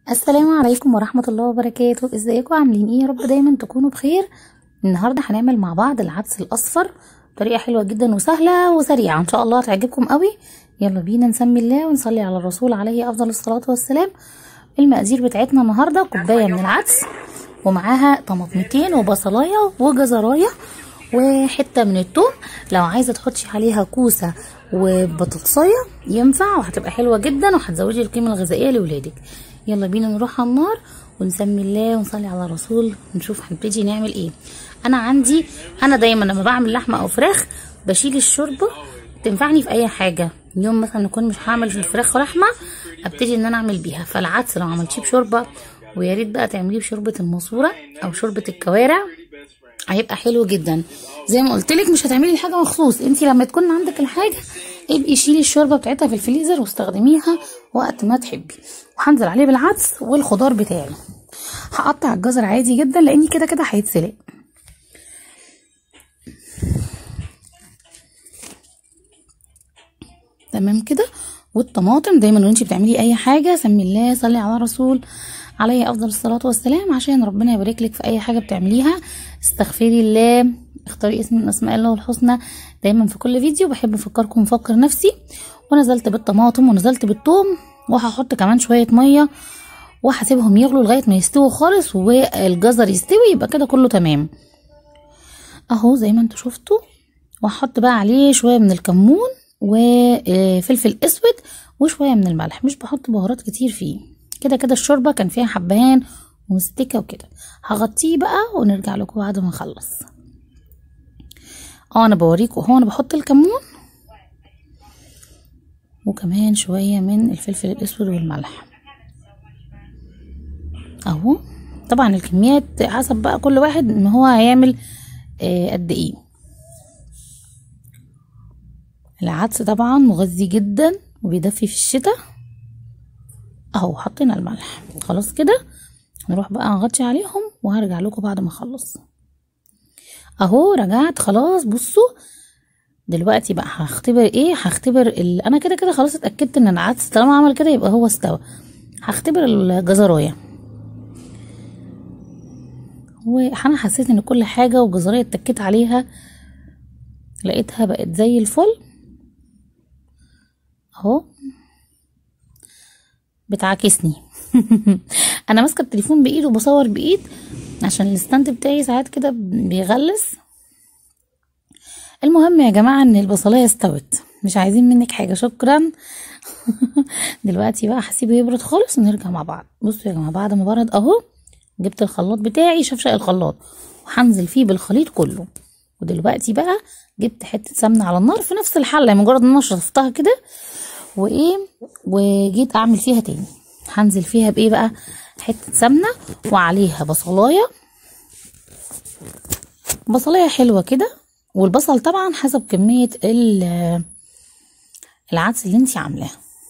السلام عليكم ورحمة الله وبركاته ازيكم عاملين ايه يا رب دايما تكونوا بخير النهاردة هنعمل مع بعض العدس الاصفر طريقة حلوة جدا وسهلة وسريعة ان شاء الله هتعجبكم قوي يلا بينا نسمي الله ونصلي على الرسول عليه افضل الصلاة والسلام المقادير بتاعتنا النهاردة كوباية من العدس ومعاها طماطمتين وبصلاية وجزراية وحته من التوم لو عايزه تحطي عليها كوسه وبطاطسايه ينفع وهتبقى حلوه جدا وهتزودي القيمه الغذائيه لاولادك يلا بينا نروح على النار ونسمي الله ونصلي على الرسول ونشوف هنبتدي نعمل ايه انا عندي انا دايما لما بعمل لحمه او فراخ بشيل الشوربه تنفعني في اي حاجه يوم مثلا نكون مش هعمل في الفراخ ولحمه ابتدي ان انا اعمل بيها فالعدس لو عملتيه بشوربه ويا ريت بقى تعمليه بشوربه الماسوره او شوربه الكوارع هيبقى حلو جدا زي ما قلت لك مش هتعملي الحاجه مخصوص انت لما تكون عندك الحاجه ابقي شيلي الشوربه بتاعتها في الفريزر واستخدميها وقت ما تحبي وهنزل عليه بالعدس والخضار بتاعي هقطع الجزر عادي جدا لاني كده كده هيتسلق تمام كده والطماطم دايما وانت بتعملي اي حاجه سمي الله صلي على الرسول عليه افضل الصلاه والسلام عشان ربنا يبارك لك في اي حاجه بتعمليها استغفري الله اختاري اسم من اسماء الله الحسنى دايما في كل فيديو بحب افكركم افكر نفسي ونزلت بالطماطم ونزلت بالثوم وهحط كمان شويه ميه وهسيبهم يغلوا لغايه ما يستووا خالص والجزر يستوي يبقى كده كله تمام اهو زي ما انتوا شفتوا وهحط بقى عليه شويه من الكمون وفلفل اسود وشويه من الملح مش بحط بهارات كتير فيه كده كده الشوربه كان فيها حبهان ومستكه وكده هغطيه بقى ونرجع لكم بعد ما اخلص اه انا بوريكم هو انا بحط الكمون وكمان شويه من الفلفل الاسود والملح اهو طبعا الكميات حسب بقى كل واحد ان هو هيعمل آه قد ايه العدس طبعا مغذي جدا وبيدفي في الشتاء اهو حطينا الملح خلاص كده نروح بقى نغطي عليهم وهرجع لكم بعد ما اخلص اهو رجعت خلاص بصوا دلوقتي بقى هختبر ايه هختبر ال... انا كده كده خلاص اتاكدت ان العدس طالما عمل كده يبقى هو استوى هختبر الجزرايه وانا حسيت ان كل حاجه والجزرايه اتكيت عليها لقيتها بقت زي الفل اهو بتعاكسني انا ماسكه التليفون بايد وبصور بايد عشان الستاند بتاعي ساعات كده بيغلس المهم يا جماعه ان البصلايه استوت مش عايزين منك حاجه شكرا دلوقتي بقى هسيبه يبرد خالص ونرجع مع بعض بصوا يا جماعه بعد ما برد اهو جبت الخلاط بتاعي شفشق الخلاط وهنزل فيه بالخليط كله ودلوقتي بقى جبت حته سمنه على النار في نفس الحله مجرد ان انا شطفتها كده وايه وجيت اعمل فيها تاني هنزل فيها بايه بقى حته سمنه وعليها بصلايه بصلايه حلوه كده والبصل طبعا حسب كميه العدس اللي انت عاملاه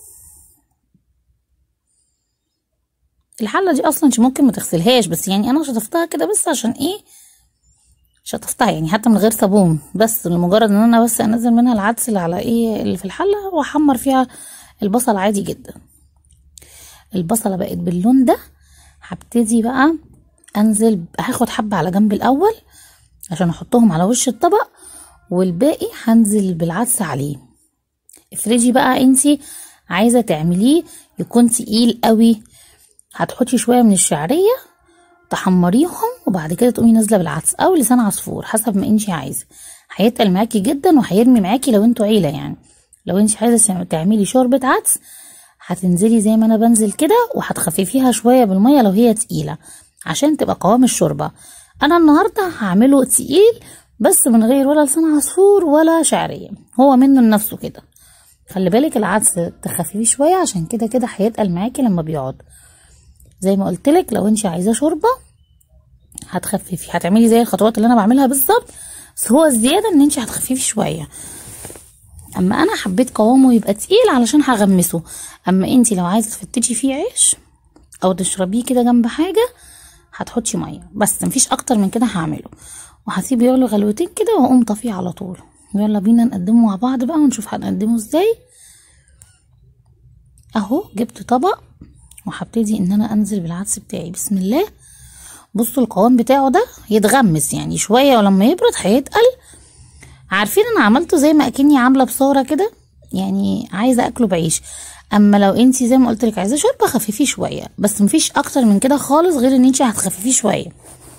الحله دي اصلا انت ممكن ما تغسلهاش بس يعني انا شطفتها كده بس عشان ايه شطفتها يعني حتى من غير صابون بس لمجرد ان انا بس انزل منها العدس اللي على ايه اللي في الحله واحمر فيها البصل عادي جدا البصله بقت باللون ده هبتدي بقى انزل هاخد حبه على جنب الاول عشان احطهم على وش الطبق والباقي هنزل بالعدس عليه افرضي بقى انتي عايزه تعمليه يكون تقيل قوي هتحطي شويه من الشعريه تحمريهم وبعد كده تقومي نازله بالعدس او لسان عصفور حسب ما انتي عايزه هيتقل معاكي جدا وهيرمي معاكي لو انتوا عيله يعني لو انتي عايزه تعملي شوربه عدس هتنزلي زي ما انا بنزل كده وهتخففيها شويه بالميه لو هي تقيله عشان تبقى قوام الشوربه انا النهارده هعمله تقيل بس من غير ولا لسان عصفور ولا شعريه هو منه لنفسه كده خلي بالك العدس تخففيه شويه عشان كده كده هيتقل معاكي لما بيقعد زي ما قلت لك لو انت عايزاه شوربه هتخففي هتعملي زي الخطوات اللي انا بعملها بالظبط بس هو الزياده ان انت هتخففي شويه اما انا حبيت قوامه يبقى تقيل علشان هغمسه اما انت لو عايزه تفتتي فيه عيش او تشربيه كده جنب حاجه هتحطي ميه بس مفيش اكتر من كده هعمله وهسيبه يغلي غلوتين كده واقوم طافيه على طول يلا بينا نقدمه مع بعض بقى ونشوف هنقدمه ازاي اهو جبت طبق وهبتدي ان انا انزل بالعدس بتاعي بسم الله بصوا القوام بتاعه ده يتغمس يعني شويه ولما يبرد هيتقل عارفين انا عملته زي ما اكني عامله بصوره كده يعني عايزه اكله بعيش اما لو انتي زي ما قلت لك عايزه شوربه خففيه شويه بس مفيش اكتر من كده خالص غير ان انتي هتخففيه شويه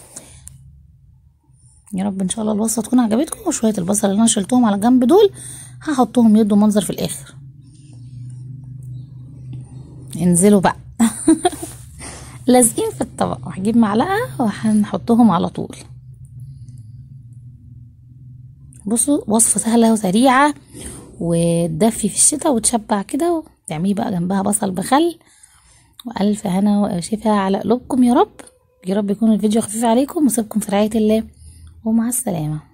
يا رب ان شاء الله الوصفه تكون عجبتكم وشويه البصل اللي انا شلتهم على جنب دول هحطهم يدوا منظر في الاخر انزلوا بقى لازقين في الطبق وهجيب معلقه وهنحطهم على طول بصوا وصفه سهله وسريعه وتدفي في الشتاء وتشبع كده وتعملي بقى جنبها بصل بخل والف هنا وشفا على قلوبكم يا رب يا رب يكون الفيديو خفيف عليكم وسيبكم في رعايه الله ومع السلامه